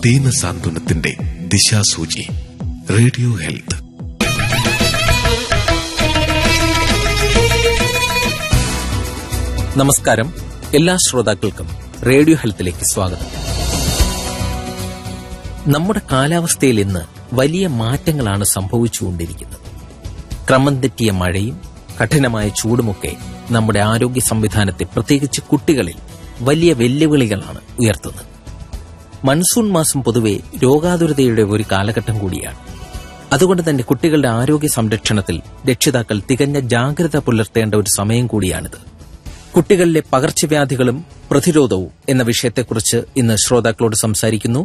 ദീനസാന്ത്വനത്തിന്റെ ദിശാസൂചി radio health നമസ്കാരം എല്ലാ ശ്രോതാക്കൾക്കും റേഡിയോ ഹെൽത്തിലേക്ക് സ്വാഗതം നമ്മുടെ കാലാവസ്ഥയിൽ ഇന്ന് വലിയ മാറ്റങ്ങളാണ് സംഭവിച്ചുകൊണ്ടിരിക്കുന്നത് ക്രമം തെറ്റിയ മഴയും കഠിനമായ ചൂടുമൊക്കെ നമ്മുടെ ആരോഗ്യ സംവിധാനത്തെ പ്രത്യേകിച്ച് കുട്ടികളിൽ വലിയ വെല്ലുവിളികളാണ് ഉയർത്തുന്നത് മൺസൂൺ മാസം പൊതുവെ രോഗാതുരതയുടെ ഒരു കാലഘട്ടം കൂടിയാണ് അതുകൊണ്ട് തന്നെ കുട്ടികളുടെ ആരോഗ്യ സംരക്ഷണത്തിൽ രക്ഷിതാക്കൾ തികഞ്ഞ ജാഗ്രത പുലർത്തേണ്ട ഒരു സമയം കൂടിയാണിത് കുട്ടികളിലെ പകർച്ചവ്യാധികളും പ്രതിരോധവും എന്ന വിഷയത്തെക്കുറിച്ച് ഇന്ന് ശ്രോതാക്കളോട് സംസാരിക്കുന്നു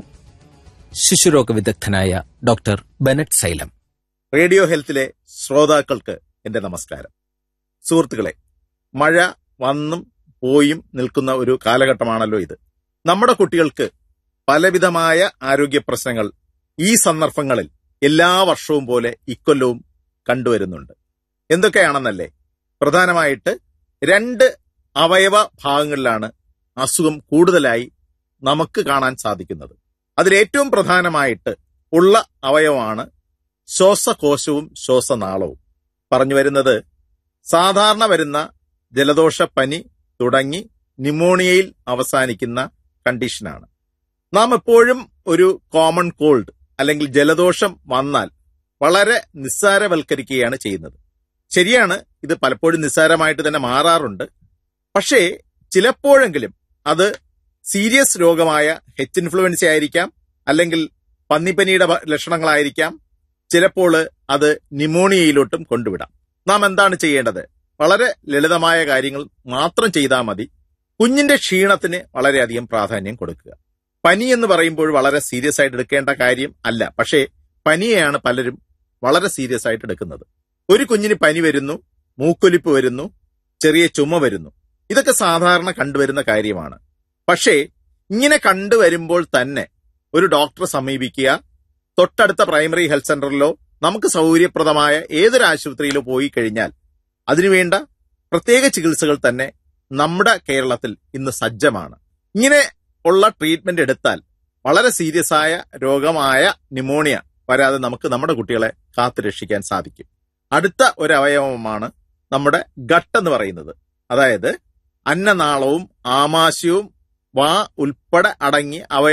ശിശുരോഗ വിദഗ്ധനായ ഡോക്ടർ ബെനറ്റ് സൈലം റേഡിയോ ഹെൽത്തിലെ ശ്രോതാക്കൾക്ക് എന്റെ നമസ്കാരം സുഹൃത്തുക്കളെ മഴ വന്നും പോയും നിൽക്കുന്ന ഒരു കാലഘട്ടമാണല്ലോ ഇത് നമ്മുടെ കുട്ടികൾക്ക് പലവിധമായ ആരോഗ്യ പ്രശ്നങ്ങൾ ഈ സന്ദർഭങ്ങളിൽ എല്ലാ വർഷവും പോലെ ഇക്കൊല്ലവും കണ്ടുവരുന്നുണ്ട് എന്തൊക്കെയാണെന്നല്ലേ പ്രധാനമായിട്ട് രണ്ട് അവയവ ഭാഗങ്ങളിലാണ് അസുഖം കൂടുതലായി നമുക്ക് കാണാൻ സാധിക്കുന്നത് അതിലേറ്റവും പ്രധാനമായിട്ട് ഉള്ള അവയവമാണ് ശ്വാസകോശവും ശ്വാസനാളവും പറഞ്ഞു വരുന്നത് സാധാരണ വരുന്ന ജലദോഷ പനി തുടങ്ങി ന്യൂമോണിയയിൽ അവസാനിക്കുന്ന കണ്ടീഷനാണ് നാം എപ്പോഴും ഒരു കോമൺ കോൾഡ് അല്ലെങ്കിൽ ജലദോഷം വന്നാൽ വളരെ നിസ്സാരവൽക്കരിക്കുകയാണ് ചെയ്യുന്നത് ശരിയാണ് ഇത് പലപ്പോഴും നിസ്സാരമായിട്ട് തന്നെ മാറാറുണ്ട് പക്ഷേ ചിലപ്പോഴെങ്കിലും അത് സീരിയസ് രോഗമായ ഹെച്ച് ഇൻഫ്ലുവൻസ ആയിരിക്കാം അല്ലെങ്കിൽ പന്നിപ്പനിയുടെ ഭ- ലക്ഷണങ്ങളായിരിക്കാം ചിലപ്പോൾ അത് ന്യൂമോണിയയിലോട്ടും കൊണ്ടുവിടാം നാം എന്താണ് ചെയ്യേണ്ടത് വളരെ ലളിതമായ കാര്യങ്ങൾ മാത്രം ചെയ്താൽ മതി കുഞ്ഞിന്റെ ക്ഷീണത്തിന് വളരെയധികം പ്രാധാന്യം കൊടുക്കുക പനി എന്ന് പറയുമ്പോൾ വളരെ സീരിയസ് ആയിട്ട് എടുക്കേണ്ട കാര്യം അല്ല പക്ഷേ പനിയെയാണ് പലരും വളരെ സീരിയസ് ആയിട്ട് എടുക്കുന്നത് ഒരു കുഞ്ഞിന് പനി വരുന്നു മൂക്കൊലിപ്പ് വരുന്നു ചെറിയ ചുമ വരുന്നു ഇതൊക്കെ സാധാരണ കണ്ടുവരുന്ന കാര്യമാണ് പക്ഷേ ഇങ്ങനെ കണ്ടുവരുമ്പോൾ തന്നെ ഒരു ഡോക്ടറെ സമീപിക്കുക തൊട്ടടുത്ത പ്രൈമറി ഹെൽത്ത് സെന്ററിലോ നമുക്ക് സൗകര്യപ്രദമായ ഏതൊരു ആശുപത്രിയിലോ പോയി കഴിഞ്ഞാൽ അതിനുവേണ്ട പ്രത്യേക ചികിത്സകൾ തന്നെ നമ്മുടെ കേരളത്തിൽ ഇന്ന് സജ്ജമാണ് ഇങ്ങനെ ഉള്ള ട്രീറ്റ്മെന്റ് എടുത്താൽ വളരെ സീരിയസ് ആയ രോഗമായ ന്യൂമോണിയ വരാതെ നമുക്ക് നമ്മുടെ കുട്ടികളെ കാത്തു രക്ഷിക്കാൻ സാധിക്കും അടുത്ത ഒരു അവയവമാണ് നമ്മുടെ ഗട്ട് എന്ന് പറയുന്നത് അതായത് അന്നനാളവും ആമാശയവും വാ ഉൾപ്പെടെ അടങ്ങി അവയ